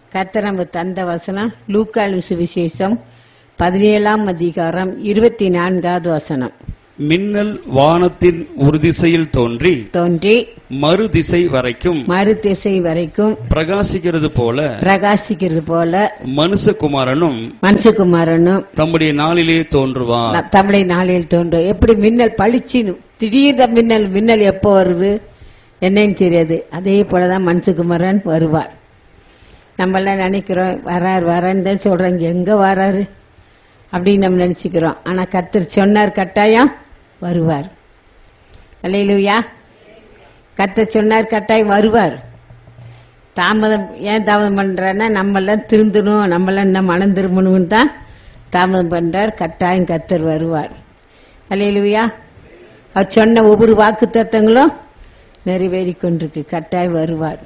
கர்த்தர் நமக்கு தந்த வசனம் லூக்காலு சுவிசேஷம் பதினேழாம் அதிகாரம் இருபத்தி நான்காவது வசனம் மின்னல் வானத்தின் ஒரு திசையில் தோன்றி தோன்றி மறு திசை வரைக்கும் மறு திசை வரைக்கும் பிரகாசிக்கிறது போல பிரகாசிக்கிறது போல மனுஷகுமாரனும் மனுஷகுமாரனும் தம்முடைய நாளிலே தோன்றுவார் ந- தமிழை நாளில் தோன்றும் எப்படி மின்னல் பளிச்சின்னு திடீர்னு மின்னல் மின்னல் எப்போ வருது என்னன்னு தெரியாது அதே போலதான் மனுஷகுமாரன் வருவார் நம்ம எல்லாம் நினைக்கிறோம் வரார் வரான்னு தான் சொல்றாங்க எங்க வராரு அப்படின்னு நம்ம நினைச்சுக்கிறோம் ஆனா கர்த்தர் சொன்னார் கட்டாயம் வருவார் அல்லையிலுயா கர்த்தர் சொன்னார் கட்டாயம் வருவார் தாமதம் ஏன் தாமதம் பண்றேன்னா நம்ம எல்லாம் திருந்தணும் நம்ம எல்லாம் இன்னும் மனம் திரும்பணும்னு தான் தாமதம் பண்றார் கட்டாயம் கர்த்தர் வருவார் அல்லையிலுயா அவர் சொன்ன ஒவ்வொரு வாக்கு தத்தங்களும் நிறைவேறி கொண்டிருக்கு கட்டாயம் வருவார்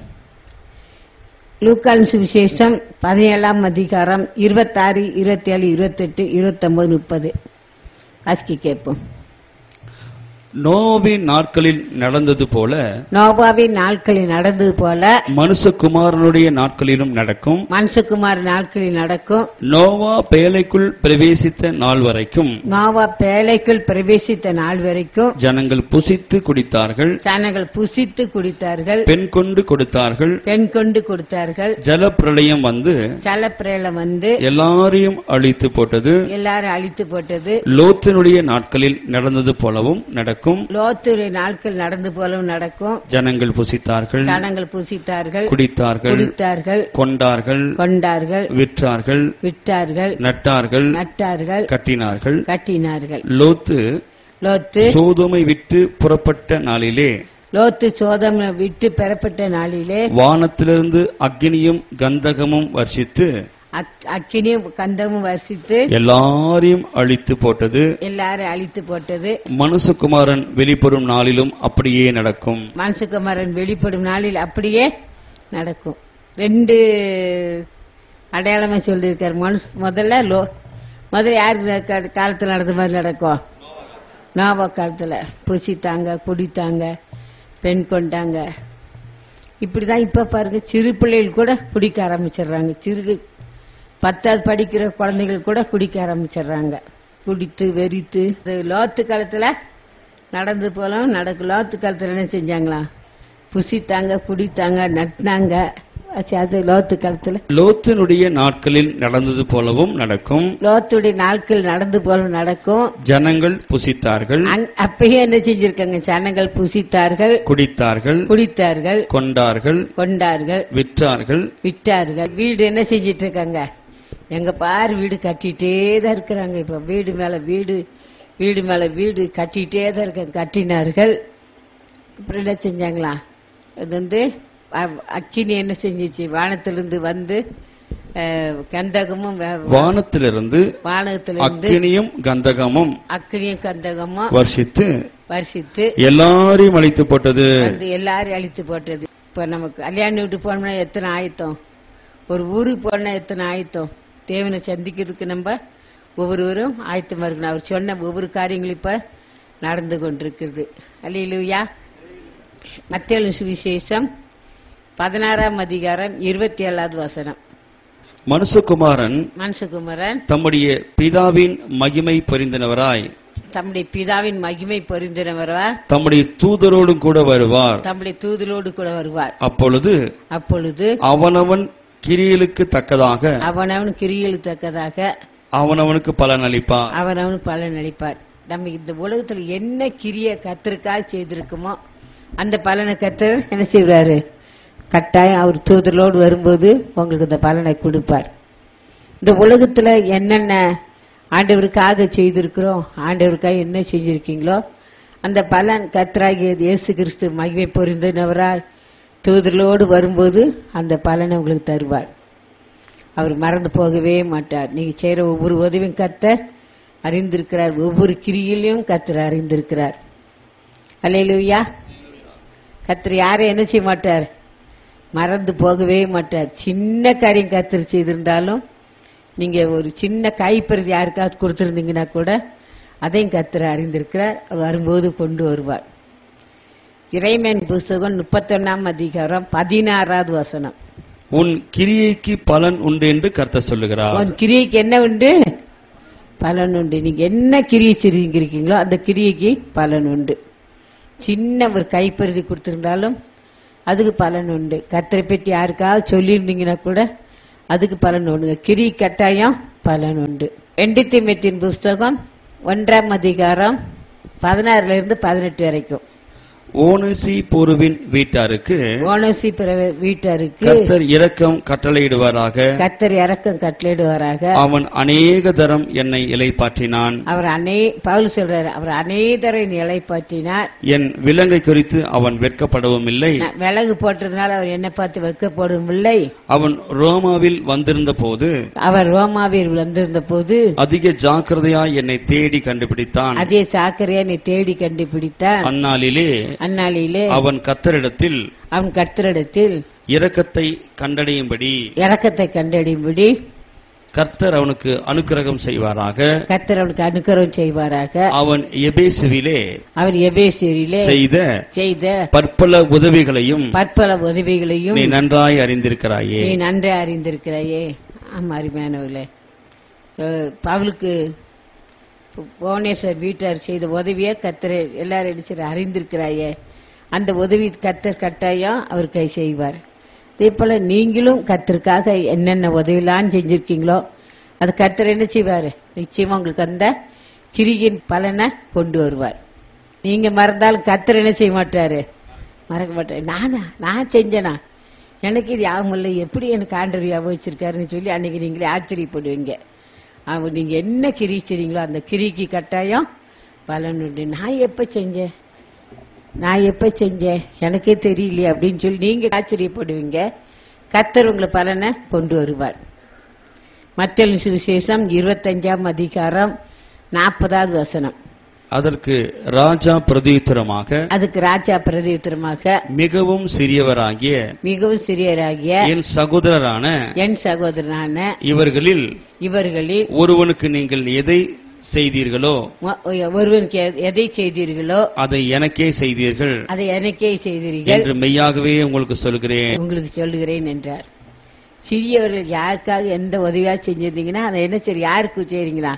லூக்கான் சுவிசேஷம் பதினேழாம் அதிகாரம் இருபத்தாறு இருபத்தி ஏழு இருபத்தெட்டு இருபத்தொன்பது முப்பது ஆஸ்கி கேட்போம் நோவின் நாட்களில் நடந்தது போல நோபாவின் நாட்களில் நடந்தது போல மனுஷகுமாரனுடைய நாட்களிலும் நடக்கும் மனுஷகுமார் நாட்களில் நடக்கும் நோவா பேலைக்குள் பிரவேசித்த நாள் வரைக்கும் நோவா பேழைக்குள் பிரவேசித்த நாள் வரைக்கும் ஜனங்கள் புசித்து குடித்தார்கள் ஜனங்கள் புசித்து குடித்தார்கள் பெண் கொண்டு கொடுத்தார்கள் பெண் கொண்டு கொடுத்தார்கள் ஜலப்பிரளயம் வந்து ஜலப்பிரேலம் வந்து எல்லாரையும் அழித்து போட்டது எல்லாரும் அழித்து போட்டது லோத்தினுடைய நாட்களில் நடந்தது போலவும் நடக்கும் லோத்துடைய நாட்கள் நடந்து போலவும் நடக்கும் ஜனங்கள் புசித்தார்கள் ஜனங்கள் புசித்தார்கள் குடித்தார்கள் குடித்தார்கள் கொண்டார்கள் கொண்டார்கள் விற்றார்கள் விட்டார்கள் நட்டார்கள் நட்டார்கள் கட்டினார்கள் கட்டினார்கள் லோத்து லோத்து சோதோமை விட்டு புறப்பட்ட நாளிலே லோத்து சோதம் விட்டு பெறப்பட்ட நாளிலே வானத்திலிருந்து அக்னியும் கந்தகமும் வர்ஷித்து அக்- அக்கினியும் கந்தமும் வசித்து எல்லாரையும் அழித்து போட்டது எல்லாரும் அழித்து போட்டது மனுஷகுமாரன் வெளிப்படும் நாளிலும் அப்படியே நடக்கும் மனசுக்குமரன் வெளிப்படும் நாளில் அப்படியே நடக்கும் ரெண்டு அடையாளமா சொல்லியிருக்காரு மனுஷ முதல்ல லோ முதல்ல யார் க- காலத்துல நடந்த மாதிரி நடக்கும் நோவா காலத்துல புசித்தாங்க குடித்தாங்க பெண் கொண்டாங்க இப்படிதான் இப்ப பாருங்க சிறு பிள்ளைகள் கூட குடிக்க ஆரம்பிச்சிடுறாங்க சிறு பத்தாவது படிக்கிற குழந்தைகள் கூட குடிக்க ஆரம்பிச்சிடுறாங்க குடித்து வெறித்து இது லோத்து காலத்துல நடந்து போலாம் நடக்கு லோத்து காலத்துல என்ன செஞ்சாங்களா புசித்தாங்க குடித்தாங்க நட்டினாங்க ஆச்சு, அது லோத்து காலத்துல லோத்தினுடைய நாட்களில் நடந்தது போலவும் நடக்கும் லோத்துடைய நாட்கள் நடந்து போல நடக்கும் ஜனங்கள் புசித்தார்கள் அங்- அப்பயே என்ன செஞ்சிருக்காங்க ஜனங்கள் புசித்தார்கள் குடித்தார்கள் குடித்தார்கள் கொண்டார்கள் கொண்டார்கள் விற்றார்கள் விட்டார்கள் வீடு என்ன செஞ்சிட்டு இருக்காங்க எங்க பாரு வீடு கட்டிட்டே தான் இருக்கிறாங்க இப்ப வீடு மேல வீடு வீடு மேல வீடு கட்டிட்டே தான் இருக்காங்க கட்டினார்கள் அப்புறம் என்ன செஞ்சாங்களா இது வந்து அ- அக்கினி என்ன செஞ்சிச்சு வானத்திலிருந்து வந்து அஹ், கந்தகமும் வ- வானத்திலிருந்து வானத்திலிருந்து அக்கினியும் கந்தகமும் அக்கினியும் கந்தகமும் வர்ஷித்து வருஷித்து எல்லாரையும் அழித்து போட்டது வந்து எல்லாரும் அழித்து போட்டது இப்ப நமக்கு கல்யாண வீட்டு போனோம்னா எத்தனை ஆயத்தம் ஒரு ஊருக்கு போனா எத்தனை ஆயத்தம் தேவனை சந்திக்கிறதுக்கு நம்ம ஒவ்வொருவரும் ஆயத்தமா இருக்கணும் அவர் சொன்ன ஒவ்வொரு காரியங்களும் இப்ப நடந்து கொண்டிருக்கிறது அல்லையிலுயா மத்திய சுவிசேஷம் பதினாறாம் அதிகாரம் இருபத்தி ஏழாவது வசனம் மனுஷகுமாரன் மனுஷகுமரன் தம்முடைய பிதாவின் மகிமை பொரிந்தனவராய் தம்முடைய பிதாவின் மகிமை பொருந்தினவரா தம்முடைய தூதரோடும் கூட வருவார் தம்முடைய தூதலோடு கூட வருவார் அப்பொழுது அப்பொழுது அவனவன் கிரியலுக்கு தக்கதாக அவனவன் கிரியில் தக்கதாக அவனவனுக்கு பலன் அளிப்பார் அவர் அவனுக்கு பலன் அளிப்பார் நம்ம இந்த உலகத்துல என்ன கிரிய கத்திற்காக செய்திருக்குமோ அந்த பலனை கத்தர் என்ன செய்வாரு கட்டாயம் அவர் தூதலோடு வரும்போது உங்களுக்கு இந்த பலனை கொடுப்பார் இந்த உலகத்துல என்னென்ன ஆண்டவருக்காக செய்திருக்கிறோம் ஆண்டவருக்காக என்ன செஞ்சிருக்கீங்களோ அந்த பலன் கத்தராகிய இயேசு கிறிஸ்து மகிமை பொருந்தினவராய் தூதலோடு வரும்போது அந்த பலனை உங்களுக்கு தருவார் அவர் மறந்து போகவே மாட்டார் நீங்க செய்யற ஒவ்வொரு உதவியும் கத்தர் அறிந்திருக்கிறார் ஒவ்வொரு கிரியிலையும் கத்தர் அறிந்திருக்கிறார் அல்லையிலுயா கத்தர் யாரை என்ன செய்ய மாட்டார் மறந்து போகவே மாட்டார் சின்ன காரியம் கத்தர் செய்திருந்தாலும் நீங்க ஒரு சின்ன கைப்பறிது யாருக்காவது கொடுத்திருந்தீங்கன்னா கூட அதையும் கத்தர் அறிந்திருக்கிறார் அவர் வரும்போது கொண்டு வருவார் இறைமேன் புஸ்தகம் முப்பத்தொன்னாம் அதிகாரம் பதினாறாவது வசனம் உன் கிரியைக்கு பலன் உண்டு என்று கர்த்தர் சொல்லுகிறார் உன் கிரியைக்கு என்ன உண்டு பலன் உண்டு நீங்க என்ன கிரியை செஞ்சிருக்கீங்களோ அந்த கிரியைக்கு பலன் உண்டு சின்ன ஒரு கைப்பருதி கொடுத்திருந்தாலும் அதுக்கு பலன் உண்டு கத்தரை பற்றி யாருக்காவது சொல்லியிருந்தீங்கன்னா கூட அதுக்கு பலன் உண்டுங்க கிரி கட்டாயம் பலன் உண்டு எண்டித்தி மெட்டின் புஸ்தகம் ஒன்றாம் அதிகாரம் பதினாறுல இருந்து பதினெட்டு வரைக்கும் ஓனசி போருவின் வீட்டாருக்கு ஓனசி பிறவி வீட்டாருக்கு கர்த்தர் இரக்கம் கட்டளையிடுவாராக கத்தர் இறக்கம் கட்டளையிடுவாராக அவன் அநேக தரம் என்னை இலைப்பாற்றினான் அவர் அநே பவுல் சொல்றாரு அவர் அநேதரை நிலைப்பாற்றினார் என் விலங்கை குறித்து அவன் வெட்கப்படவும் இல்லை நான் விலகு போட்டதுனால அவர் என்னை பார்த்து வைக்கப்படும் இல்லை அவன் ரோமாவில் வந்திருந்த போது அவர் ரோமாவில் வந்திருந்த போது அதிக ஜாக்கிரதையாய் என்னை தேடி கண்டுபிடித்தான் அதே சாக்கரையா நீ தேடி கண்டுபிடித்தான் அந்நாளிலே அந்நாளிலே அவன் கத்தரிடத்தில் அவன் கர்த்தரிடத்தில் இரக்கத்தை கண்டடையும்படி இறக்கத்தை கண்டறியும்படி கர்த்தர் அவனுக்கு அனுக்கிரகம் செய்வாராக கர்த்தர் அவனுக்கு அனுக்கிரகம் செய்வாராக அவன் எபேசுவிலே அவர் எபேசியரிலே செய்த செய்த பற்பல உதவிகளையும் பற்பல உதவிகளையும் நீ நன்றாய் அறிந்திருக்கிறாயே நீ நன்றே அறிந்திருக்கிறாயே ஆமா அருமையானவர்களே அஹ் பவுலுக்கு புவனேஸ்வர் வீட்டார் செய்த உதவியை கத்தர் எல்லாரும் அடிச்சு அறிந்திருக்கிறாயே அந்த உதவி கத்தர் கட்டாயம் அவர் கை செய்வார் அதே போல நீங்களும் கத்தருக்காக என்னென்ன உதவிலாம் செஞ்சிருக்கீங்களோ அது கத்தர் என்ன செய்வாரு நிச்சயமா உங்களுக்கு அந்த கிரியின் பலனை கொண்டு வருவார் நீங்க மறந்தாலும் கத்தர் என்ன செய்ய மாட்டாரு மறக்க மாட்டாரு நானா நான் செஞ்சேனா எனக்கு இது யாவும் இல்லை எப்படி எனக்கு ஆண்டவர் ஞாபகம் வச்சிருக்காருன்னு சொல்லி அன்னைக்கு நீங்களே ஆச்சரியப்படுவீங்க அவர் நீங்க என்ன கிரி செய்றீங்களோ அந்த கிரிக்கு கட்டாயம் பலன் உண்டு நான் எப்ப செஞ்சேன் நான் எப்ப செஞ்சேன் எனக்கே தெரியலையே அப்படின்னு சொல்லி நீங்க ஆச்சரியப்படுவீங்க கத்தர் உங்களை பலனை கொண்டு வருவார் மத்திய சுவிசேஷம் இருபத்தஞ்சாம் அதிகாரம் நாற்பதாவது வசனம் அதற்கு ராஜா பிரதியுத்தரமாக அதுக்கு ராஜா பிரதியுத்தரமாக மிகவும் சிறியவராகிய மிகவும் சிறியராகிய என் சகோதரரான என் சகோதரனான இவர்களில் இவர்களில் ஒருவனுக்கு நீங்கள் எதை செய்தீர்களோ ஒ- ஒருவனுக்கு எ- எதை செய்தீர்களோ அதை எனக்கே செய்தீர்கள் அதை எனக்கே செய்தீர்கள் என்று மெய்யாகவே உங்களுக்கு சொல்கிறேன் உங்களுக்கு சொல்லுகிறேன் என்றார் சிறியவர்கள் யாருக்காக எந்த உதவியா செஞ்சிருந்தீங்கன்னா அதை என்ன சரி யாருக்கு செய்றீங்களா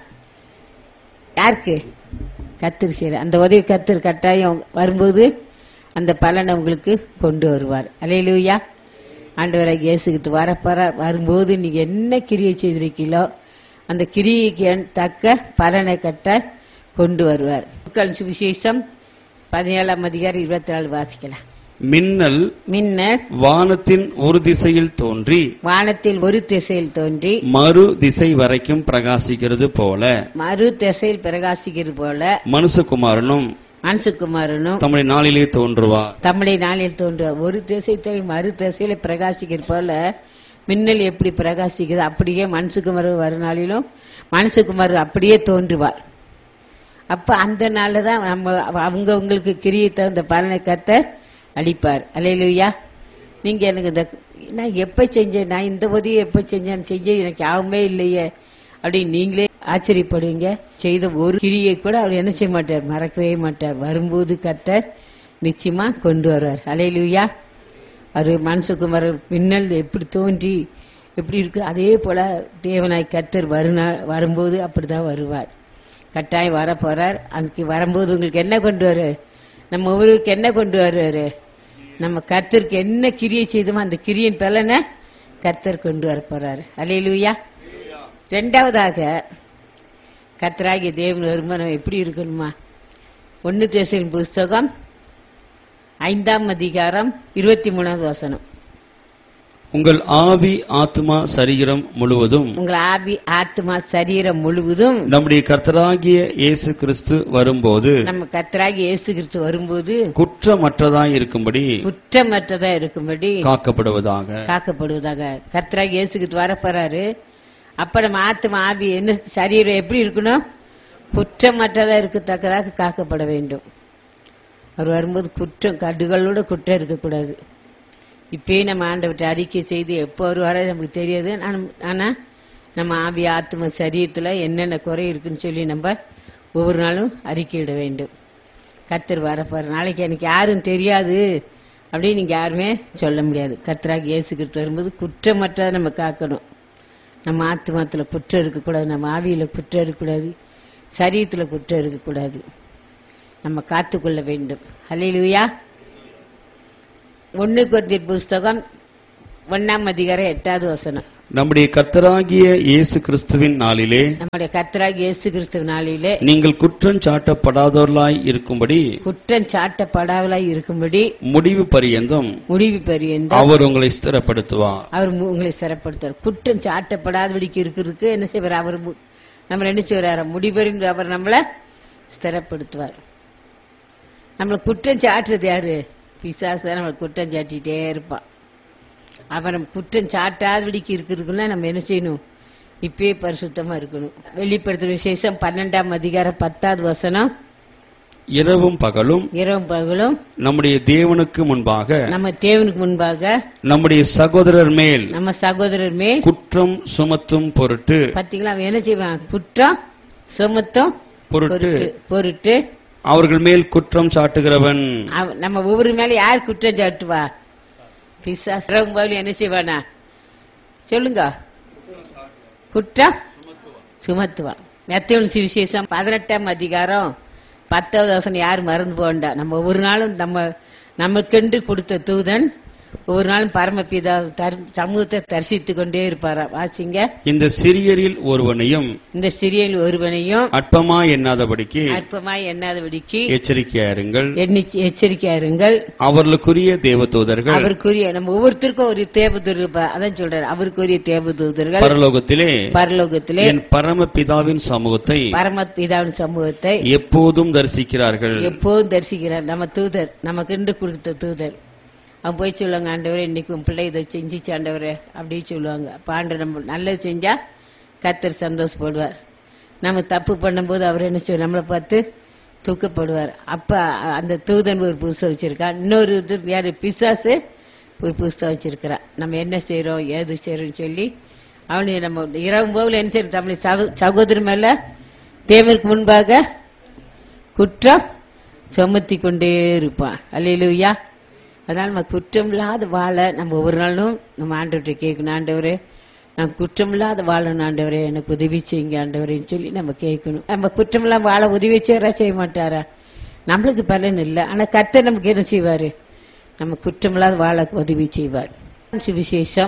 யாருக்கு கத்திரி செய்யற அந்த உதவி கத்திரி கட்டாயம் வரும்போது அந்த பலனை உங்களுக்கு கொண்டு வருவார் அலையிலூயா ஆண்டவராக இயேசுகிட்டு வரப்போற வரும்போது நீங்க என்ன கிரியை செய்திருக்கீங்களோ அந்த கிரியைக்கு தக்க பலனை கட்ட கொண்டு வருவார் லூக்காவின் சுவிசேஷம் பதினேழாம் அதிகாரம் இருபத்தி நாலு வாசிக்கலாம் மின்னல் மின்னர் வானத்தின் ஒரு திசையில் தோன்றி வானத்தில் ஒரு திசையில் தோன்றி மறு திசை வரைக்கும் பிரகாசிக்கிறது போல மறு திசையில் பிரகாசிக்கிறது போல மனுஷகுமாரனும் மனசுக்குமாரனும் தம்முடைய நாளிலே தோன்றுவார் தமிழை நாளில் தோன்ற ஒரு திசை தோன்றி மறு திசையில பிரகாசிக்கிறது போல மின்னல் எப்படி பிரகாசிக்குது அப்படியே மனசுக்குமார் வரும் நாளிலும் மனசுக்குமார் அப்படியே தோன்றுவார் அப்ப அந்த நாள்ல தான் நம்ம அவங்க உங்களுக்கு கிரியை தகுந்த பலனை கத்த அளிப்பார் அலையிலுயா நீங்க எனக்கு இந்த நான் எப்ப செஞ்சேன் நான் இந்த உதவியை எப்ப செஞ்சேன் செஞ்சேன் எனக்கு யாவுமே இல்லையே அப்படின்னு நீங்களே ஆச்சரியப்படுவீங்க செய்த ஒரு கிரியை கூட அவர் என்ன செய்ய மாட்டார் மறக்கவே மாட்டார் வரும்போது கத்தர் நிச்சயமா கொண்டு வருவார் அலையிலுயா அவர் மனசுக்குமார் மின்னல் எப்படி தோன்றி எப்படி இருக்கு அதே போல தேவனாய் கத்தர் வருநா வரும்போது அப்படிதான் வருவார் கட்டாயம் வர போறார் அதுக்கு வரும்போது உங்களுக்கு என்ன கொண்டு வரு நம்ம ஊருக்கு என்ன கொண்டு வருவாரு நம்ம கர்த்தருக்கு என்ன கிரியை செய்தோமோ அந்த கிரியின் பலனை கர்த்தர் கொண்டு வர போறாரு அலையிலுயா ரெண்டாவதாக கர்த்தராகிய தேவன் வருமானம் எப்படி இருக்கணுமா ஒன்னு தேசின் புஸ்தகம் ஐந்தாம் அதிகாரம் இருபத்தி மூணாவது வசனம் உங்கள் ஆவி ஆத்மா சரீரம் முழுவதும் உங்கள் ஆவி ஆத்மா சரீரம் முழுவதும் நம்முடைய கர்த்தராகிய இயேசு கிறிஸ்து வரும்போது நம்ம கர்த்தராகி இயேசு கிறிஸ்து வரும்போது குற்றமற்றதாய் இருக்கும்படி குற்றமற்றதா இருக்கும்படி காக்கப்படுவதாக காக்கப்படுவதாக கர்த்தராகி இயேசு கிறிஸ்து வரப்போறாரு அப்ப நம்ம ஆத்மா ஆவி என்ன சரீரம் எப்படி இருக்கணும் குற்றமற்றதா இருக்கத்தக்கதாக காக்கப்பட வேண்டும் அவர் வரும்போது குற்றம் கடுகளோட குற்றம் இருக்கக்கூடாது இப்பயே நம்ம ஆண்டவற்றை அறிக்கை செய்து எப்போ வருவாரோ நமக்கு தெரியாது ஆனா- ஆனா நம்ம ஆவி ஆத்ம சரீரத்துல என்னென்ன குறை இருக்குன்னு சொல்லி நம்ம ஒவ்வொரு நாளும் அறிக்கையிட வேண்டும் கர்த்தர் வரப்போற நாளைக்கு எனக்கு யாரும் தெரியாது அப்படின்னு நீங்க யாருமே சொல்ல முடியாது கர்த்தராக இயேசு கிறிஸ்து வரும்போது குற்றமற்றதை நம்ம காக்கணும் நம்ம ஆத்மாத்துல குற்றம் இருக்கக்கூடாது நம்ம ஆவியில குற்றம் இருக்கக்கூடாது சரீரத்துல குற்றம் இருக்கக்கூடாது நம்ம காத்துக்கொள்ள வேண்டும் ஹalleluya ஒன்னு கொரிந்தியர் புஸ்தகம் ஒன்னாம் அதிகாரம் எட்டாவது வசனம் நம்முடைய கர்த்தராகிய இயேசு கிறிஸ்துவின் நாளிலே நம்முடைய கர்த்தராக இயேசு கிறிஸ்து நாளிலே நீங்கள் குற்றம் சாட்டப்படாதவர்களாய் இருக்கும்படி குற்றம் சாட்டப்படாதலாய் இருக்கும்படி முடிவு பரியந்தம் முடிவு பெரியந்த அவர் உங்களை ஸ்திரப்படுத்துவார் அவர் மு- உங்களை சிறப்படுத்துவார் குற்றம் சாட்டப்படாதபடிக்கு இருக்கிறதுக்கு என்ன செய்வார் அவர் மு- நம்ம என்ன செய்வார் முடிவறிந்து அவர் நம்மள ஸ்திரப்படுத்துவார் நம்மள குற்றம் சாட்டுறது யாரு பிசாசு தான் நம்மள குற்றம் சாட்டிட்டே இருப்பான் அவன் நம்ம குற்றம் சாட்டாதபடிக்கு இருக்கிறதுக்குன்னா நம்ம என்ன செய்யணும் இப்பயே பரிசுத்தமா இருக்கணும் வெளிப்படுத்துற விசேஷம் பன்னெண்டாம் அதிகாரம் பத்தாவது வசனம் இரவும் பகலும் இரவும் பகலும் நம்முடைய தேவனுக்கு முன்பாக நம்ம தேவனுக்கு முன்பாக நம்முடைய சகோதரர் மேல் நம்ம சகோதரர் மேல் குற்றம் சுமத்தும் பொருட்டு பாத்தீங்களா அவன் என்ன செய்வான் குற்றம் சுமத்தம் பொருட்டு பொருட்டு பொருட்டு அவர்கள் மேல் குற்றம் சாட்டுகிறவன் அவ- நம்ம ஒவ்வொரு மேல யார் குற்றம் சாட்டுவா பிசாசு இரவும் பகலும் என்ன செய்வானா சொல்லுங்க குற்றம் சுமத்துவா மெத்தவன் சுவிசேஷம் பதினெட்டாம் அதிகாரம் பத்தாவது வசனம் யார் மறந்து போண்டா நம்ம ஒவ்வொரு நாளும் நம்ம நமக்கென்று கொடுத்த தூதன் ஒவ்வொரு நாளும் பரமபிதா தர்- சமூகத்தை தரிசித்து கொண்டே இருப்பாராம் வாசிங்க இந்த சிறியரில் ஒருவனையும் இந்த சிறியல் ஒருவனையும் அற்பமா எண்ணாதபடிக்கு அற்பமாய் எண்ணாதபடிக்கு எச்சரிக்கையாருங்கள் எண்ணி- எச்சரிக்கையா இருங்கள் அவர்களுக்குரிய தேவதூதர்கள் அவருக்குரிய நம்ம ஒவ்வொருத்தருக்கும் ஒரு தேவதூதர் இருப்பா. அதான் சொல்றாரு அவருக்குரிய தேவதூதர்கள் பரலோகத்திலே பரலோகத்திலே என் பரம பிதாவின் சமூகத்தை பரமபிதாவின் சமூகத்தை எப்போதும் தரிசிக்கிறார்கள் எப்போதும் தரிசிக்கிறார் நம்ம தூதர் நமக்கு இன்று கொடுத்த தூதர் அவன் போய் சொல்லுவாங்க ஆண்டவரே இன்னைக்கு உன் பிள்ளை இதை செஞ்சிச்சு ஆண்டவரே அப்படின்னு சொல்லுவாங்க அப்ப ஆண்டவர் நம்ம நல்லது செஞ்சா கத்தர் சந்தோஷப்படுவார் நம்ம தப்பு பண்ணும்போது அவர் என்ன செய்வார் நம்மளை பார்த்து தூக்கப்படுவார் அப்ப அ- அந்த தூதன் ஒரு புதுசை வச்சிருக்கான் இன்னொரு இது யாரு பிசாசு ஒரு புதுசை வச்சிருக்கிறான் நம்ம என்ன செய்றோம் ஏது செய்றோம்னு சொல்லி அவனுக்கு நம்ம இரவு போகல என்ன செய்யறோம் நம்மளை சகோ- சகோதரி மேல தேவனுக்கு முன்பாக குற்றம் சுமத்தி கொண்டே இருப்பான் அல்லையிலுயா அதனால நம்ம குற்றம் இல்லாத வாழ நம்ம ஒவ்வொரு நாளும் நம்ம ஆண்டவர்கிட்ட கேட்கணும் ஆண்டவரே நான் குற்றம் இல்லாத வாழணும் ஆண்டவரே எனக்கு உதவி செய்யுங்க ஆண்டவரேன்னு சொல்லி நம்ம கேட்கணும் நம்ம குற்றம் இல்லாம வாழ உதவி செய்யறா செய்ய மாட்டாரா நம்மளுக்கு பலன் இல்லை ஆனா கர்த்தர் நமக்கு என்ன செய்வாரு நம்ம குற்றம் இல்லாத வாழ உதவி செய்வார் சுவிசேஷம்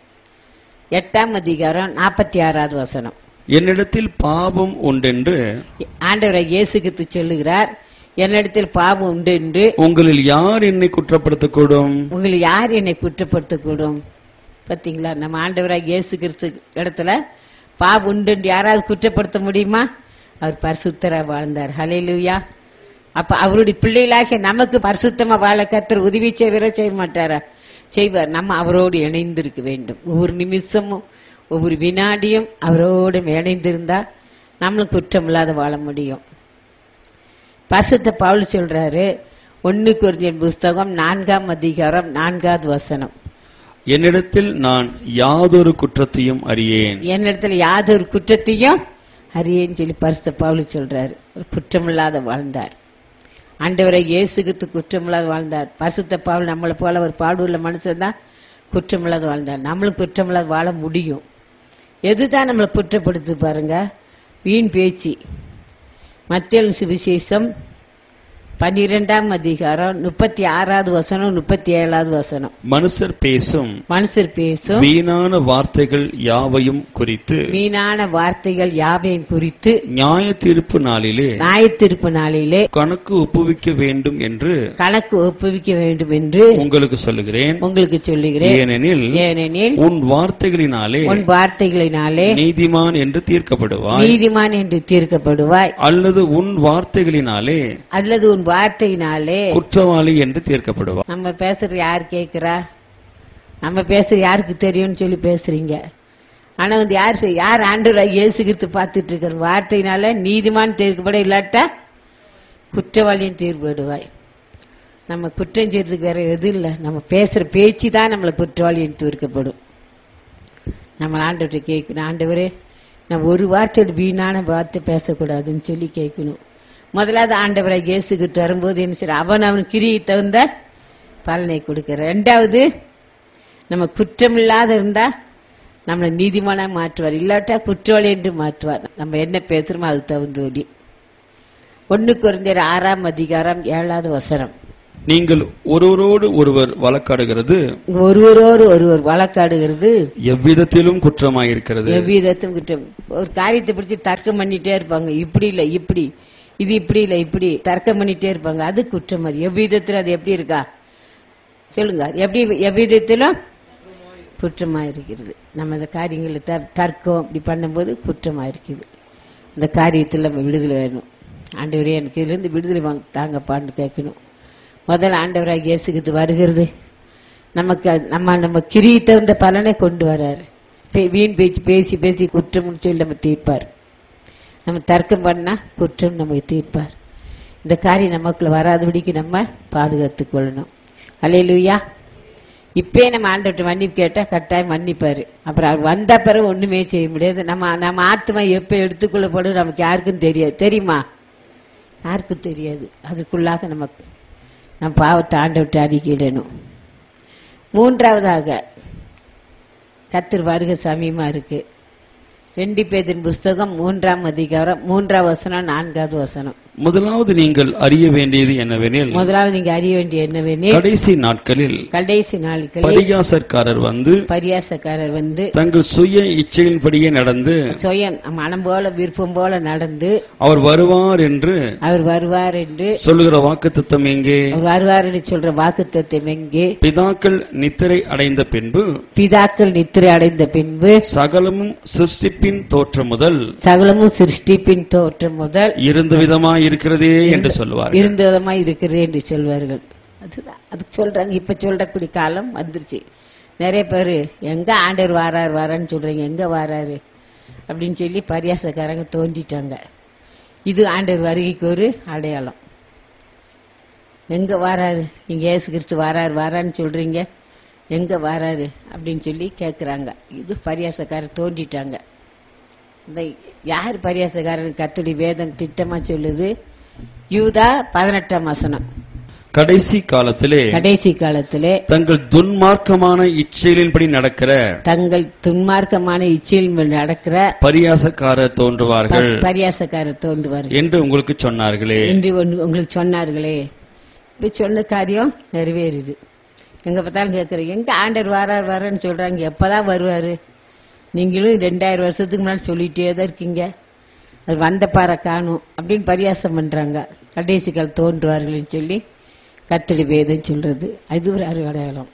எட்டாம் அதிகாரம் நாற்பத்தி ஆறாவது வசனம் என்னிடத்தில் பாவம் உண்டென்று ஆண்டவரை இயேசுகித்து சொல்லுகிறார் என்னிடத்தில் பாவம் உண்டு என்று உங்களில் யார் என்னை குற்றப்படுத்தக்கூடும் உங்களை யார் என்னை குற்றப்படுத்தக்கூடும் பாத்தீங்களா நம்ம ஆண்டவராக இயேசு கிறிஸ்து இடத்துல பாவம் உண்டு என்று யாராவது குற்றப்படுத்த முடியுமா அவர் பரிசுத்தரா வாழ்ந்தார் ஹalleluya அப்ப அவருடைய பிள்ளைகளாகிய நமக்கு பரிசுத்தமா வாழ கத்தர் உதவி செய்வர செய்ய மாட்டாரா செய்வார் நம்ம அவரோடு இணைந்திருக்க வேண்டும் ஒவ்வொரு நிமிஷமும் ஒவ்வொரு வினாடியும் அவரோடு இணைந்திருந்தா நம்மளும் குற்றம் இல்லாத வாழ முடியும் பரிசுத்த பவுல் சொல்றாரு ஒன்னு குறிஞ்சியன் புஸ்தகம் நான்காம் அதிகாரம் நான்காவது வசனம் என்னிடத்தில் நான் யாதொரு குற்றத்தையும் அறியேன் என்னிடத்துல யாதொரு குற்றத்தையும் அறியேன்னு சொல்லி பரிசுத்த பவுல் சொல்றாரு ஒரு குற்றமில்லாத வாழ்ந்தார் ஆண்டவரை இயேசுகித்து குற்றமில்லாத வாழ்ந்தார் பரிசுத்த பவுல் நம்மளை போல ஒரு பாடுள்ள மனுஷன் தான் குற்றமில்லாத வாழ்ந்தார் நம்மளும் குற்றமில்லாத வாழ முடியும் எதுதான் நம்மளை குற்றப்படுத்து பாருங்க வீண் பேச்சு மத்திய சுவிசேஷம் பன்னிரெண்டாம் அதிகாரம் முப்பத்தி ஆறாவது வசனம் முப்பத்தி ஏழாவது வசனம் மனுஷர் பேசும் மனுஷர் பேசும் வீணான வார்த்தைகள் யாவையும் குறித்து வீணான வார்த்தைகள் யாவையும் குறித்து நியாய தீர்ப்பு நாளிலே நியாயத்தீர்ப்பு நாளிலே கணக்கு ஒப்புவிக்க வேண்டும் என்று கணக்கு ஒப்புவிக்க வேண்டும் என்று உங்களுக்கு சொல்லுகிறேன் உங்களுக்கு சொல்லுகிறேன் ஏனெனில் ஏனெனில் உன் வார்த்தைகளினாலே உன் வார்த்தைகளினாலே நீதிமான் என்று தீர்க்கப்படுவாய் நீதிமான் என்று தீர்க்கப்படுவாய் அல்லது உன் வார்த்தைகளினாலே அல்லது உன் வார்த்தையினாலே குற்றவாளி என்று தீர்க்கப்படுவாய் நம்ம பேசுறது யார் கேக்குறா நம்ம பேசுறது யாருக்கு தெரியும்னு சொல்லி பேசுறீங்க ஆனா வந்து யார் செய்- யார் ஆண்டு இயேசு கிறிஸ்து பார்த்துட்டு இருக்கிற வார்த்தையினால நீதிமான் தீர்க்கப்பட இல்லாட்டா குற்றவாளியும் தீர்ப்படுவாய் நம்ம குற்றம் செய்யறதுக்கு வேற எதுவும் இல்லை நம்ம பேசுற பேச்சு தான் நம்மளை குற்றவாளியும் தீர்க்கப்படும் நம்ம ஆண்டவர்கிட்ட கேட்கணும் ஆண்டவரே நம்ம ஒரு வார்த்தையோட வீணான வார்த்தை பேசக்கூடாதுன்னு சொல்லி கேட்கணும் முதலாவது ஆண்டவரை இயேசுகிட்டு வரும்போது என்ன செய்ய அவன் அவன் கிரியை தகுந்த பலனை கொடுக்கிறார் ரெண்டாவது நம்ம குற்றம் இல்லாத இருந்தா நம்மளை நீதிமானா மாற்றுவார் இல்லாட்டா குற்றவாளி என்று மாற்றுவார் நம்ம என்ன பேசுறோமோ அது தகுந்தோடி ஒன்னு குறைஞ்சர் ஆறாம் அதிகாரம் ஏழாவது வசனம் நீங்கள் ஒருவரோடு ஒருவர் வழக்காடுகிறது இங்க ஒருவரோடு ஒருவர் வழக்காடுகிறது எவ்விதத்திலும் குற்றமாயிருக்கிறது எவ்விதத்தும் குற்றம் ஒரு காரியத்தை பிடிச்சி தர்க்கம் பண்ணிட்டே இருப்பாங்க இப்படி இல்ல இப்படி இது இப்படி இல்ல இப்படி தர்க்கம் பண்ணிட்டே இருப்பாங்க அது குற்றம் அது எவ்விதத்துல அது எப்படி இருக்கா சொல்லுங்க எப்படி எவ்விதத்திலும் குற்றமா இருக்கிறது நம்ம அந்த காரியங்களை தர்- தர்க்கம் இப்படி பண்ணும்போது குற்றமா இருக்குது இந்த காரியத்தில் நம்ம விடுதலை வேணும் ஆண்டவரே எனக்கு இதுலேருந்து விடுதலை வாங்க தாங்கப்பான்னு கேட்கணும் முதல்ல ஆண்டவராக இயேசுக்கு வருகிறது நமக்கு அது- நம்ம நம்ம கிரியை தகுந்த பலனை கொண்டு வராரு பே- வீண் பேச்சு பேசி பேசி குற்றம் சொல்லி நம்ம தீர்ப்பார் நம்ம தர்க்கம் பண்ணா குற்றம் நமக்கு தீர்ப்பார் இந்த காரியம் நமக்குள்ள வராதபடிக்கு நம்ம பாதுகாத்துக் கொள்ளணும் அலையிலுயா இப்பயே நம்ம ஆண்டவர்கிட்ட மன்னிப்பு கேட்டா கட்டாயம் மன்னிப்பாரு அப்புறம் அவர் வந்த பிறகு ஒண்ணுமே செய்ய முடியாது நம்ம நம்ம ஆத்மா எப்ப எடுத்துக்கொள்ளப்படும் நமக்கு யாருக்கும் தெரியாது தெரியுமா யாருக்கும் தெரியாது அதுக்குள்ளாக நம்ம நம்ம பாவத்தை ஆண்டவர்கிட்ட அறிக்கையிடணும் மூன்றாவதாக கத்திர் வருக சமயமா இருக்கு ரெண்டு பேதின் புஸ்தகம் மூன்றாம் அதிகாரம் மூன்றாம் வசனம் நான்காவது வசனம் முதலாவது நீங்கள் அறிய வேண்டியது என்னவெனில் முதலாவது நீங்க அறிய வேண்டிய என்னவெனில் கடைசி நாட்களில் கடைசி நாட்களில் பரிகாசக்காரர் வந்து பரியாசக்காரர் வந்து தங்கள் சுய இச்சையின்படியே நடந்து சுயம் மனம் போல விருப்பம் போல நடந்து அவர் வருவார் என்று அவர் வருவார் என்று சொல்லுகிற வாக்குத்தத்தம் எங்கே அவர் வருவார் என்று சொல்ற வாக்குத்தத்தம் எங்கே பிதாக்கள் நித்திரை அடைந்த பின்பு பிதாக்கள் நித்திரை அடைந்த பின்பு சகலமும் சிருஷ்டிப்பின் தோற்றம் முதல் சகலமும் சிருஷ்டிப்பின் தோற்றம் முதல் இருந்த விதமாய் இருக்கிறதே என்று சொல்லுவார் இருந்த விதமாய் இருக்கிறது என்று சொல்வார்கள் அதுதான் அதுக்கு சொல்றாங்க இப்ப சொல்றக்கூடிய காலம் வந்துருச்சு நிறைய பேர் எங்க ஆண்டவர் வாரார் வாரான்னு சொல்றீங்க எங்க வாராரு அப்படின்னு சொல்லி பரியாசக்காரங்க தோண்டிட்டாங்க இது ஆண்டவர் வருகைக்கு ஒரு அடையாளம் எங்க வாராரு நீங்க ஏசு கிறிஸ்து வாராரு வாரான்னு சொல்றீங்க எங்க வாராரு அப்படின்னு சொல்லி கேக்குறாங்க இது பரியாசக்காரர் தோண்டிட்டாங்க இந்த யார் பரியாசக்காரன் கத்துடி வேதம் திட்டமா சொல்லுது யூதா பதினெட்டாம் வசனம் கடைசி காலத்திலே கடைசி காலத்திலே தங்கள் துன்மார்க்கமான இச்சைகளின்படி நடக்கிற தங்கள் துன்மார்க்கமான இச்சையில் நடக்கிற பரியாசக்காரர் தோன்றுவார்கள் ப- பரியாசக்காரர் தோன்றுவார்கள் என்று உங்களுக்கு சொன்னார்களே என்று ஒன்று உங்களுக்கு சொன்னார்களே இப்ப சொன்ன காரியம் நிறைவேறுது எங்க பார்த்தாலும் கேட்கறேன் எங்க ஆண்டர் வாரார் வாரான்னு சொல்றாங்க எப்பதான் வருவாரு நீங்களும் ரெண்டாயிரம் வருஷத்துக்கு முன்னாடி சொல்லிட்டே தான் இருக்கீங்க அது வந்த பாறை காணும் அப்படின்னு பரியாசம் பண்றாங்க கடைசி கால் தோன்றுவார்கள்னு சொல்லி கத்தடி வேதம் சொல்றது அது ஒரு அடையாளம்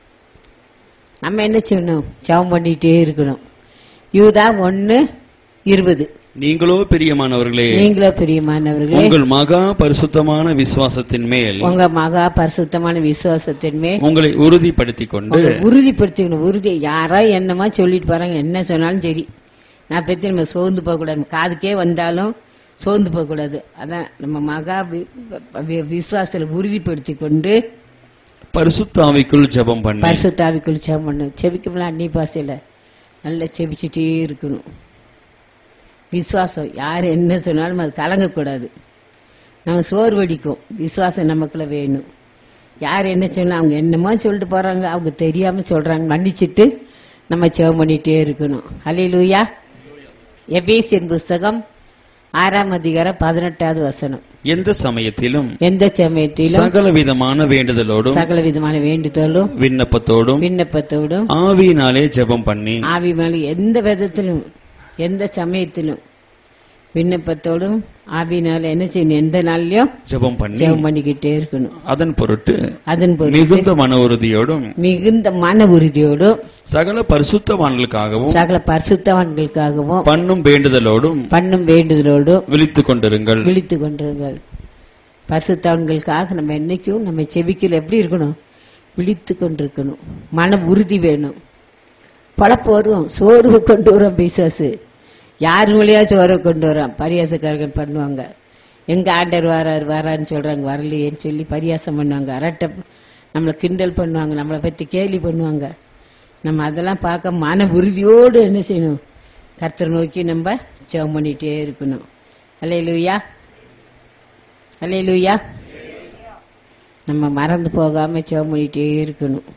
நம்ம என்ன செய்யணும் ஜெபம் பண்ணிட்டே இருக்கணும் யூதா ஒன்னு இருபது நீங்களோ பிரியமானவர்களே நீங்களோ பிரியமானவர்களே உங்கள் மகா பரிசுத்தமான விசுவாசத்தின் மேல் உங்க மகா பரிசுத்தமான விசுவாசத்தின் மேல் உங்களை உறுதிப்படுத்திக் கொண்டு உங்களை உறுதிப்படுத்திக்கணும் உறுதி யாரோ என்னமா சொல்லிட்டு போறாங்க என்ன சொன்னாலும் சரி நான் பத்தி நம்ம சோர்ந்து போக கூடாது காதுக்கே வந்தாலும் சோர்ந்து போக கூடாது அதான் நம்ம மகா வி- வி- விசுவாசத்துல உறுதிப்படுத்தி கொண்டு பரிசுத்தாவிக்குள் ஜெபம் பண்ணி பரிசுத்தாவிக்குள் செவம் பண்ணணும் செபிக்கும்ல அன்னி பாசையில நல்லா செபிச்சுட்டே இருக்கணும் விசுவாசம் யார் என்ன சொன்னாலும் அது கலங்கக்கூடாது நம்ம சோர்வடிக்கும் விசுவாசம் நமக்குள்ள வேணும் யார் என்ன சொன்னா அவங்க என்னமோ சொல்லிட்டு போறாங்க அவங்க தெரியாம சொல்றாங்க மன்னிச்சிட்டு நம்ம செவம் பண்ணிட்டே இருக்கணும் ஹalleluya எபேசியன் புஸ்தகம் ஆறாம் அதிகாரம் பதினெட்டாவது வசனம் எந்த சமயத்திலும் எந்த சமயத்திலும் சகல விதமான வேண்டுதலோடும் சகல விதமான வேண்டுதலும் விண்ணப்பத்தோடும் விண்ணப்பத்தோடும் ஆவியினாலே ஜெபம் பண்ணி ஆவி மேல எந்த விதத்திலும் எந்த சமயத்திலும் விண்ணப்பத்தோடும் ஆவினால என்ன செய்யணும் எந்த நாள்லயும் ஜெபம் பண்ணி ஜெபம் பண்ணிக்கிட்டே இருக்கணும் அதன் பொருட்டு அதன் பொருட்டு மிகுந்த மன உறுதியோடும் மிகுந்த மன உறுதியோடும் சகல பரிசுத்தவான்களுக்காகவும் சகல பரிசுத்தவான்களுக்காகவும் பண்ணும் வேண்டுதலோடும் பண்ணும் வேண்டுதலோடும் விழித்துக் கொண்டிருங்கள் விழித்து கொண்டிருங்கள் பரிசுத்தவான்களுக்காக நம்ம என்னைக்கும் நம்ம செபிக்கல எப்படி இருக்கணும் விழித்து கொண்டிருக்கணும் மன உறுதி வேணும் பழப்பு வரும் சோர்வு கொண்டு வரோம் பிசாசு யார் வழியா சோர்வு கொண்டு வரோம் பரியாசக்காரர்கள் பண்ணுவாங்க எங்க ஆண்டர் வாரார் வாரான்னு சொல்றாங்க வரலையேன்னு சொல்லி பரியாசம் பண்ணுவாங்க அரட்டை நம்மளை கிண்டல் பண்ணுவாங்க நம்மளை பத்தி கேலி பண்ணுவாங்க நம்ம அதெல்லாம் பார்க்க மன உறுதியோடு என்ன செய்யணும் கர்த்தரை நோக்கி நம்ம ஜெபம் பண்ணிட்டே இருக்கணும் அல்லேலூயா அல்லேலூயா நம்ம மறந்து போகாம ஜெபம் பண்ணிட்டே இருக்கணும்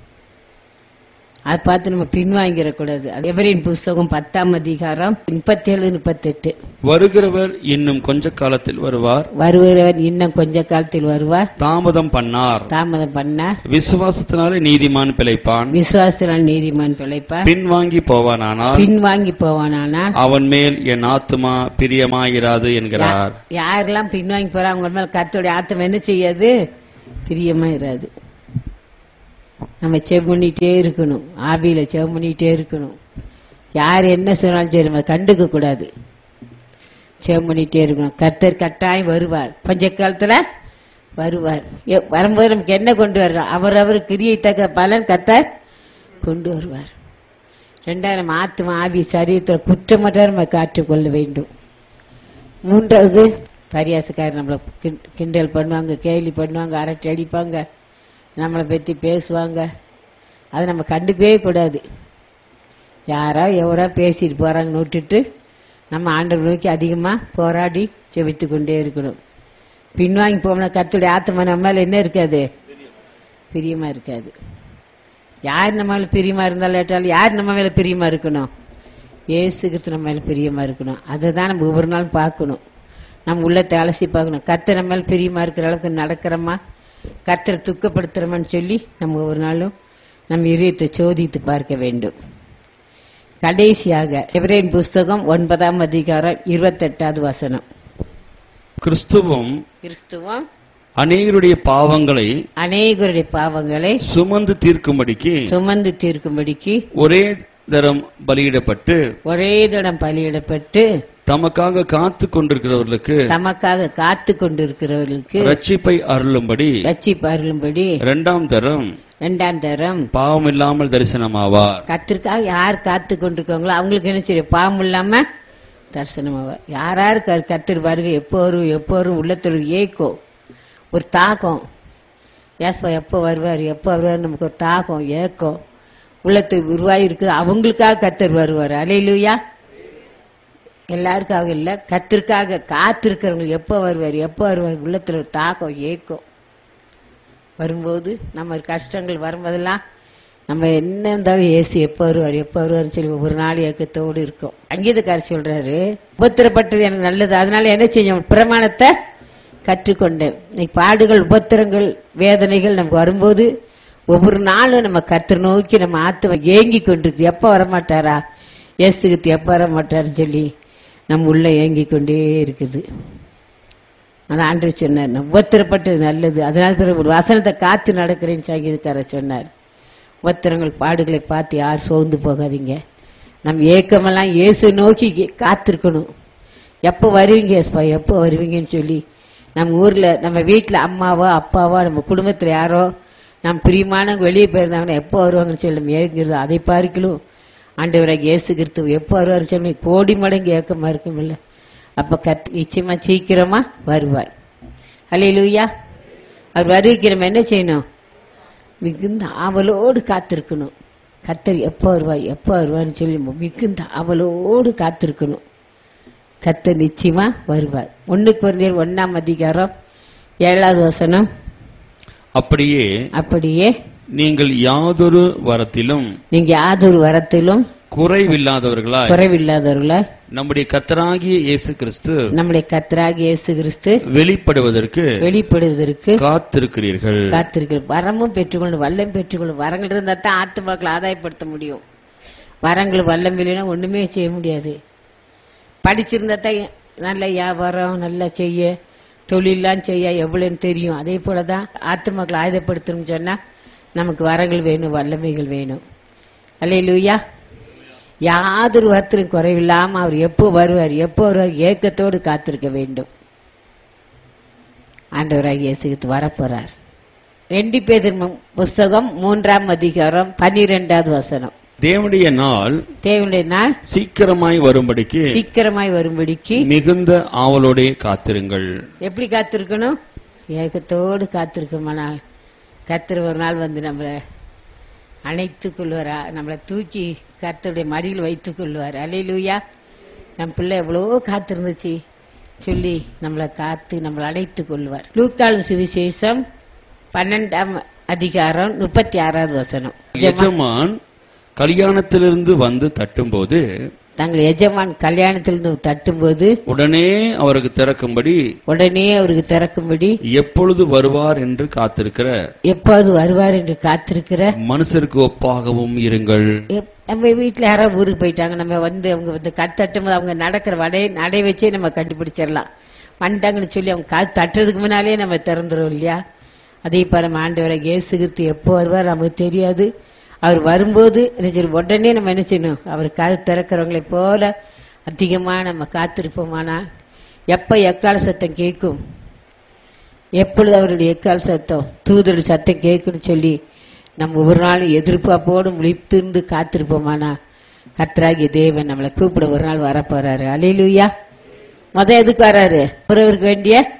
அதை பார்த்து நம்ம பின்வாங்கிடக்கூடாது அது எவரின் புஸ்தகம் பத்தாம் அதிகாரம் முப்பத்தேழு முப்பத்தெட்டு வருகிறவர் இன்னும் கொஞ்ச காலத்தில் வருவார் வருகிறவர் இன்னும் கொஞ்ச காலத்தில் வருவார் தாமதம் பண்ணார் தாமதம் பண்ண விசுவாசத்தினாலே நீதிமான் பிழைப்பான் விசுவாசத்தினால் நீதிமான் பிழைப்பார் பின்வாங்கி போவானானால் பின்வாங்கி போவானானால் அவன் மேல் என் ஆத்துமா பிரியமாயிராது என்கிறார் யாரெல்லாம் பின்வாங்கி போறா அவங்க மேல கர்த்தருடைய ஆத்தம் என்ன செய்யாது பிரியமா இராது நம்ம செவ் பண்ணிட்டே இருக்கணும் ஆவியில செவ் பண்ணிட்டே இருக்கணும் யார் என்ன சொன்னாலும் சரி நம்ம கண்டுக்க கூடாது செவ் பண்ணிட்டே இருக்கணும் கர்த்தர் கட்டாயம் வருவார் பஞ்ச காலத்துல வருவார் எ- வரும்போது நமக்கு என்ன கொண்டு வர்றோம் அவர் அவர் கிரியை தக்க பலன் கர்த்தர் கொண்டு வருவார் ரெண்டாவது நம்ம ஆத்மா ஆவி சரீரத்தில் குற்றமற்ற நம்ம காற்றுக்கொள்ள வேண்டும் மூன்றாவது பரியாசக்காரர் நம்மளை கிண்- கிண்டல் பண்ணுவாங்க கேலி பண்ணுவாங்க அரட்டை அடிப்பாங்க நம்மளை பற்றி பேசுவாங்க அதை நம்ம கண்டுக்கவே கூடாது யாரோ எவரோ பேசிட்டு போறாங்கன்னு விட்டுட்டு நம்ம ஆண்டவர் நோக்கி அதிகமாக போராடி செவித்து கொண்டே இருக்கணும் பின்வாங்கி போனா கத்துடைய ஆத்மா நம்ம மேல என்ன இருக்காது பிரியமா இருக்காது யார் நம்ம மேல பிரியமா இருந்தாலும் ஏற்றாலும் யார் நம்ம மேல பிரியமா இருக்கணும் இயேசு கிறிஸ்து நம்ம மேல பிரியமா இருக்கணும் அதை தான் நம்ம ஒவ்வொரு நாளும் பார்க்கணும் நம்ம உள்ளத்தை அலசி பார்க்கணும் கர்த்தர் நம்ம மேல பிரியமா இருக்கிற அளவுக்கு நடக்கிறோமா கர்த்தரை துக்கப்படுத்துறோமான்னு சொல்லி நம்ம ஒவ்வொரு நாளும் நம்ம இதயத்தை சோதித்து பார்க்க வேண்டும் கடைசியாக எபிரேன் புஸ்தகம் ஒன்பதாம் அதிகாரம் இருபத்தெட்டாவது வசனம் கிறிஸ்துவும் கிறிஸ்துவம் அநேகருடைய பாவங்களை அநேகருடைய பாவங்களை சுமந்து தீர்க்கும்படிக்கு சுமந்து தீர்க்கும்படிக்கு ஒரே தரம் பலியிடப்பட்டு ஒரே தடம் பலியிடப்பட்டு தமக்காக காத்து கொண்டிருக்கிறவர்களுக்கு தமக்காக காத்து கொண்டிருக்கிறவர்களுக்கு ரட்சிப்பை அருளும்படி ரட்சி பருளும்படி இரண்டாம் தரம் இரண்டாம் தரம் பாவம் இல்லாமல் தரிசனமாவார் கத்திற்காக யார் காத்து கொண்டிருக்காங்களோ அவங்களுக்கு என்ன சரி பாவம் இல்லாம தரிசனமாவ யார் யார் க- கர்த்தர் வருகை எப்போ வரும் எப்போ வரும் உள்ளத்தில் ஒரு ஏக்கம் ஒரு தாகம் ஏஸ்பா எப்போ வருவார் எப்போ வருவார் நமக்கு ஒரு தாகம் ஏக்கம் உள்ளத்துக்கு உருவாகி இருக்குது அவங்களுக்காக கத்தர் வருவார் அலையிலுயா எல்லாருக்காக இல்ல கத்திற்காக காத்திருக்கிறவங்க எப்போ வருவார் எப்போ வருவார் உள்ளத்துல ஒரு தாகம் ஏக்கம் வரும்போது நம்ம கஷ்டங்கள் வரும்போதெல்லாம் நம்ம என்ன இருந்தாலும் ஏசு எப்போ வருவார் எப்போ வருவார்னு சொல்லி ஒவ்வொரு நாள் ஏக்கத்தோடு இருக்கும் அங்கீதக்காரர் சொல்றாரு உபத்திரப்பட்டது எனக்கு நல்லது அதனால என்ன செஞ்சோம் பிரமாணத்தை கற்றுக்கொண்டேன் இன்னைக்கு பாடுகள் உபத்திரங்கள் வேதனைகள் நமக்கு வரும்போது ஒவ்வொரு நாளும் நம்ம கர்த்தர் நோக்கி நம்ம ஆத்மா ஏங்கி கொண்டிருக்கு எப்போ வரமாட்டாரா ஏசுகிட்டு எப்போ வரமாட்டாருன்னு சொல்லி நம்ம உள்ள ஏங்கி கொண்டே இருக்குது அந்த ஆண்டு சொன்னார் நான் உபத்திரப்பட்டது நல்லது அதனால பிறகு ஒரு வசனத்தை காத்து நடக்கிறேன்னு சங்கீதக்காரர் சொன்னார் உபத்திரங்கள் பாடுகளை பார்த்து யார் சோர்ந்து போகாதீங்க நம்ம ஏக்கமெல்லாம் இயேசு நோக்கி கே- காத்திருக்கணும் எப்போ வருவீங்க ஏசுப்பா எப்போ வருவீங்கன்னு சொல்லி நம்ம ஊர்ல நம்ம வீட்டில் அம்மாவோ அப்பாவோ நம்ம குடும்பத்தில் யாரோ நம்ம பிரியமானவங்க வெளியே போயிருந்தாங்கன்னா எப்போ வருவாங்கன்னு சொல்லி நம்ம ஏங்குறது அதை பார்க்கலும் ஆண்டவராக இயேசு கிறிஸ்து எப்போ வருவார் சொல்லி கோடி மடங்கு ஏக்கமா இருக்கும் இல்ல அப்ப கத் நிச்சயமா சீக்கிரமா வருவார் அல்லேலூயா அவர் வருவிக்கு நம்ம என்ன செய்யணும் மிகுந்த ஆவலோடு காத்திருக்கணும் கத்தர் எப்போ வருவார் எப்போ வருவார்னு சொல்லி நம்ம மிகுந்த ஆவலோடு காத்திருக்கணும் கத்தர் நிச்சயமா வருவார் ஒண்ணு குறைஞ்சர் ஒன்னாம் அதிகாரம் ஏழாவது வசனம் அப்படியே அப்படியே நீங்கள் யாதொரு வரத்திலும் நீங்க யாதொரு வரத்திலும் குறைவில்லாதவர்களாய் குறைவில்லாதவர்கள நம்முடைய கர்த்தராகிய இயேசு கிறிஸ்து நம்முடைய கத்தராக இயேசு கிறிஸ்து வெளிப்படுவதற்கு வெளிப்படுவதற்கு காத்திருக்கிறீர்கள் காத்திருக்கிற வரமும் பெற்றுக்கொண்டு வல்லம் பெற்றுக்கொண்டு வரங்கள் இருந்தா தான் ஆத்துமாக்களை ஆதாயப்படுத்த முடியும் வரங்கள் வல்லம் இல்லைன்னா ஒண்ணுமே செய்ய முடியாது படிச்சிருந்தா தான் நல்ல வியாபாரம் நல்லா செய்ய தொழிலாம் செய்ய எவ்வளவுன்னு தெரியும் அதே போலதான் ஆத்துமாக்களை ஆயுதப்படுத்தணும்னு சொன்னா நமக்கு வரங்கள் வேணும் வல்லமைகள் வேணும் அல்லையா யாதொரு வார்த்தையும் குறைவில்லாம அவர் எப்போ வருவார் எப்போ வருவார் ஏக்கத்தோடு காத்திருக்க வேண்டும் ஆண்டவராக இயேசுகிட்டு வரப்போறார் ரெண்டு பேர் புஸ்தகம் மூன்றாம் அதிகாரம் பன்னிரெண்டாவது வசனம் தேவனுடைய நாள் தேவனுடைய நாள் சீக்கிரமாய் வரும்படிக்கு சீக்கிரமாய் வரும்படிக்கு மிகுந்த ஆவலோடே காத்திருங்கள் எப்படி காத்திருக்கணும் ஏகத்தோடு காத்திருக்கோமானால் கர்த்தர் ஒரு நாள் வந்து நம்மளை அணைத்துக் கொள்வாரா நம்மளை தூக்கி கர்த்தருடைய மடியில் வைத்துக் கொள்வார் அலையிலூயா நம் பிள்ளை எவ்வளவோ காத்திருந்துச்சு சொல்லி நம்மளை காத்து நம்மளை அணைத்துக் கொள்வார் லூக்காளும் சுவிசேஷம் பன்னெண்டாம் அதிகாரம் முப்பத்தி ஆறாவது வசனம் எஜமான் கல்யாணத்திலிருந்து வந்து தட்டும்போது தங்கள் எஜமான் கல்யாணத்தில் தட்டும்போது உடனே அவருக்கு திறக்கும்படி உடனே அவருக்கு திறக்கும்படி எப்பொழுது வருவார் என்று காத்திருக்கிற எப்போது வருவார் என்று காத்திருக்கிற மனுஷருக்கு ஒப்பாகவும் இருங்கள் எப்- நம்ம வீட்டுல யாராவது ஊருக்கு போயிட்டாங்க நம்ம வந்து அவங்க வந்து கட் தட்டும் அவங்க நடக்கிற வடை நடை வச்சே நம்ம கண்டுபிடிச்சிடலாம் வந்துட்டாங்கன்னு சொல்லி அவங்க காது தட்டுறதுக்கு முன்னாலே நம்ம திறந்துரும் இல்லையா அதே பாரு நம்ம ஆண்டவரை இயேசு கிறிஸ்து எப்போ வருவார் நமக்கு தெரியாது அவர் வரும்போது என்ன செய்யணும்? உடனே நம்ம என்ன செய்யணும் அவர் காது திறக்கிறவங்களை போல அதிகமா நம்ம காத்திருப்போமானா எப்ப எக்கால சத்தம் கேட்கும் எப்பொழுது அவருடைய எக்கால் சத்தம் தூதருடைய சத்தம் கேட்கும்னு சொல்லி நம்ம ஒரு நாள் எதிர்பார்ப்போடு முழித்திருந்து காத்திருப்போமானா கர்த்தராகிய தேவன் நம்மளை கூப்பிட ஒரு நாள் வரப்போறாரு அலையிலுயா முத எதுக்கு வராரு ஒருவருக்கு வேண்டிய